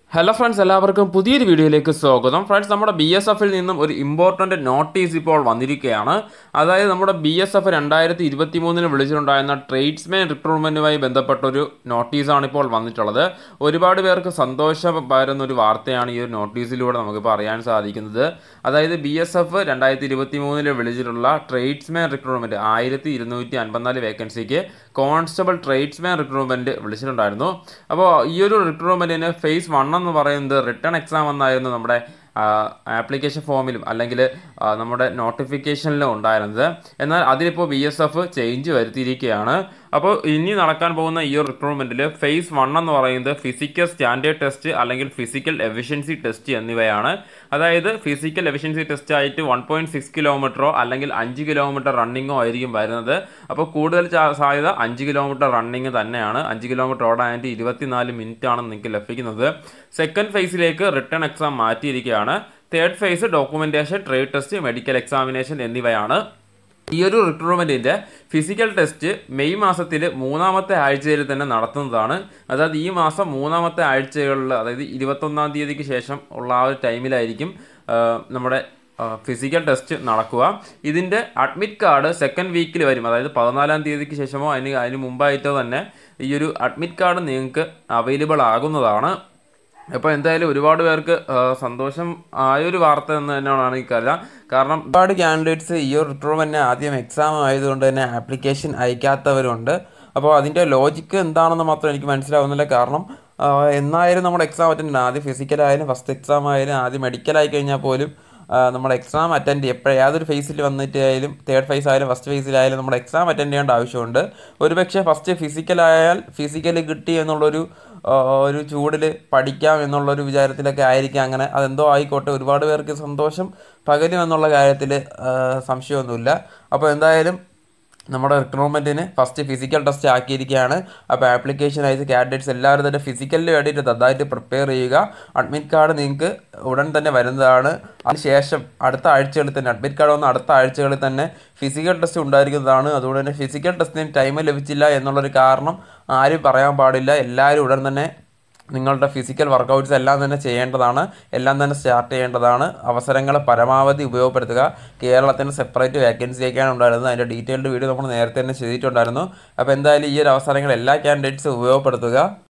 hello friends എല്ലാവർക്കും പുതിയൊരു വീഡിയോയിലേക്ക് സ്വാഗതം ഫ്രണ്ട്സ് നമ്മുടെ ബി എസ് എഫിൽ നിന്നും ഒരു ഇമ്പോർട്ടൻ്റ് നോട്ടീസ് ഇപ്പോൾ വന്നിരിക്കുകയാണ് അതായത് നമ്മുടെ ബി എസ് എഫ് രണ്ടായിരത്തി ഇരുപത്തി മൂന്നിന് വിളിച്ചിട്ടുണ്ടായിരുന്ന ട്രേഡ്സ്മാൻ റിക്രൂട്ട്മെൻറ്റുമായി ബന്ധപ്പെട്ടൊരു നോട്ടീസാണ് ഇപ്പോൾ വന്നിട്ടുള്ളത് ഒരുപാട് പേർക്ക് സന്തോഷം പകരുന്ന ഒരു വാർത്തയാണ് ഈ ഒരു നോട്ടീസിലൂടെ നമുക്കിപ്പോൾ അറിയാൻ സാധിക്കുന്നത് അതായത് ബി എസ് എഫ് രണ്ടായിരത്തി ഇരുപത്തി മൂന്നിൽ വിളിച്ചിട്ടുള്ള ട്രേഡ്സ്മാൻ റിക്രൂട്ട്മെൻറ്റ് ആയിരത്തി ഇരുന്നൂറ്റി അൻപത്തിനാല് വേക്കൻസിക്ക് കോൺസ്റ്റബിൾ ട്രേഡ്സ്മാൻ റിക്രൂട്ട്മെൻറ്റ് വിളിച്ചിട്ടുണ്ടായിരുന്നു അപ്പോൾ ഈ ഒരു റിക്രൂട്ട്മെൻറ്റിന് ഫേസ് വൺ എന്ന് പറയുന്നത് റിട്ടേൺ എക്സാം എന്നായിരുന്നു നമ്മുടെ ആപ്ലിക്കേഷൻ ഫോമിലും അല്ലെങ്കിൽ ആ, നമ്മുടെ നോട്ടിഫിക്കേഷനിലും ഉണ്ടായിരുന്നത് എന്നാൽ അതിലിപ്പോൾ ബി എസ് എഫ് ചേഞ്ച് വരുത്തിയിരിക്കുകയാണ് അപ്പോൾ ഇനി നടക്കാൻ പോകുന്ന ഈ ഒരു റിക്രൂട്ട്മെൻറ്റിൽ ഫേസ് വൺ എന്ന് പറയുന്നത് ഫിസിക്കൽ സ്റ്റാൻഡേർഡ് ടെസ്റ്റ് അല്ലെങ്കിൽ ഫിസിക്കൽ എഫിഷ്യൻസി ടെസ്റ്റ് എന്നിവയാണ് അതായത് ഫിസിക്കൽ എഫിഷ്യൻസി ടെസ്റ്റ് ആയിട്ട് വൺ പോയിൻറ്റ് സിക്സ് കിലോമീറ്ററോ അല്ലെങ്കിൽ അഞ്ച് കിലോമീറ്റർ റണ്ണിങ്ങോ ആയിരിക്കും വരുന്നത് അപ്പോൾ കൂടുതൽ ചാ- സാധ്യത അഞ്ച് കിലോമീറ്റർ റണ്ണിങ് തന്നെയാണ് അഞ്ച് കിലോമീറ്റർ ഓടാനായിട്ട് ഇരുപത്തിനാല് മിനിറ്റ് ആണ് നിങ്ങൾക്ക് ലഭിക്കുന്നത് സെക്കൻഡ് ഫേസിലേക്ക് റിട്ടേൺ എക്സാം മാറ്റിയിരിക്കുകയാണ് third phase documentation trade test medical examination എന്നിവയാണ് ഈ ഒരു റിക്രൂട്ട്മെൻറ്റിൻ്റെ ഫിസിക്കൽ ടെസ്റ്റ് മെയ് മാസത്തിൽ മൂന്നാമത്തെ ആഴ്ചയിൽ തന്നെ നടത്തുന്നതാണ് അതായത് ഈ മാസം മൂന്നാമത്തെ ആഴ്ചകളിൽ അതായത് ഇരുപത്തൊന്നാം തീയതിക്ക് ശേഷം ഉള്ള ആ ഒരു ടൈമിലായിരിക്കും ആ, നമ്മുടെ ഫിസിക്കൽ ടെസ്റ്റ് നടക്കുക ഇതിൻ്റെ അഡ്മിറ്റ് കാർഡ് സെക്കൻഡ് വീക്കിൽ വരും അതായത് പതിനാലാം തീയതിക്ക് ശേഷമോ അതിന് അതിന് മുമ്പായിട്ടോ തന്നെ ഈ ഒരു അഡ്മിറ്റ് കാർഡ് നിങ്ങൾക്ക് അവൈലബിൾ ആകുന്നതാണ് അപ്പോൾ എന്തായാലും ഒരുപാട് പേർക്ക് ആ, സന്തോഷം ആയൊരു വാർത്ത എന്ന് തന്നെയാണ് ഈ കല കാരണം ഒരുപാട് കാൻഡിഡേറ്റ്സ് ഈ ഒരു റിക്രൂട്ട്മെൻറ്റിന് ആദ്യം എക്സാം ആയതുകൊണ്ട് തന്നെ ആപ്ലിക്കേഷൻ അയക്കാത്തവരുണ്ട് അപ്പോൾ അതിൻ്റെ ലോജിക്ക് എന്താണെന്ന് മാത്രം എനിക്ക് മനസ്സിലാവുന്നില്ല കാരണം ആ, എന്നായാലും നമ്മുടെ എക്സാം അറ്റൻഡ് ചെയ്യണം ആദ്യം ഫിസിക്കലായാലും ഫസ്റ്റ് എക്സാം ആയാലും ആദ്യം മെഡിക്കൽ ആയി കഴിഞ്ഞാൽ പോലും ആ, നമ്മൾ എക്സാം അറ്റൻഡ് ചെയ്യും എപ്പോഴും ഏതൊരു ഫേസിൽ വന്നിട്ടായാലും തേർഡ് ഫേസ് ആയാലും ഫസ്റ്റ് ഫേസിലായാലും നമ്മൾ എക്സാം അറ്റൻഡ് ചെയ്യേണ്ട ആവശ്യമുണ്ട് ഒരുപക്ഷെ ഫസ്റ്റ് ഫിസിക്കലായാൽ ഫിസിക്കൽ കിട്ടി എന്നുള്ളൊരു ആ, ഒരു ചൂടിൽ പഠിക്കാം എന്നുള്ളൊരു വിചാരത്തിലൊക്കെ ആയിരിക്കാം അങ്ങനെ അതെന്തോ ആയിക്കോട്ടെ ഒരുപാട് പേർക്ക് സന്തോഷം പകരും എന്നുള്ള കാര്യത്തിൽ സംശയമൊന്നുമില്ല അപ്പോൾ എന്തായാലും നമ്മുടെ റിക്രൂട്ട്മെൻറ്റിന് ഫസ്റ്റ് ഫിസിക്കൽ ടെസ്റ്റ് ആക്കിയിരിക്കുകയാണ് അപ്പോൾ ആപ്ലിക്കേഷൻ അയച്ച കാൻഡിഡേറ്റ്സ് എല്ലാവരും തന്നെ ഫിസിക്കലിന് വേണ്ടിയിട്ട് നന്നായിട്ട് പ്രിപ്പയർ ചെയ്യുക അഡ്മിറ്റ് കാർഡ് നിങ്ങൾക്ക് ഉടൻ തന്നെ വരുന്നതാണ് അതിനുശേഷം അടുത്ത ആഴ്ചകളിൽ തന്നെ അഡ്മിറ്റ് കാർഡ് വന്ന അടുത്ത ആഴ്ചകളിൽ തന്നെ ഫിസിക്കൽ ടെസ്റ്റ് ഉണ്ടായിരിക്കുന്നതാണ് അതുകൊണ്ട് തന്നെ ഫിസിക്കൽ ടെസ്റ്റിന് ടൈം ലഭിച്ചില്ല എന്നുള്ളൊരു കാരണം ആരും പറയാൻ പാടില്ല എല്ലാവരും ഉടൻ തന്നെ നിങ്ങളുടെ ഫിസിക്കൽ വർക്കൗട്ട്സ് എല്ലാം തന്നെ ചെയ്യേണ്ടതാണ് എല്ലാം തന്നെ സ്റ്റാർട്ട് ചെയ്യേണ്ടതാണ് അവസരങ്ങൾ പരമാവധി ഉപയോഗപ്പെടുത്തുക കേരളത്തിന് സെപ്പറേറ്റ് വേക്കൻസിയൊക്കെയാണ് ഉണ്ടായിരുന്നത് അതിൻ്റെ ഡീറ്റെയിൽഡ് വീഡിയോ നമ്മൾ നേരത്തെ തന്നെ ചെയ്തിട്ടുണ്ടായിരുന്നു അപ്പോൾ എന്തായാലും ഈ ഒരു അവസരങ്ങൾ എല്ലാ കാൻഡിഡേറ്റ്സും ഉപയോഗപ്പെടുത്തുക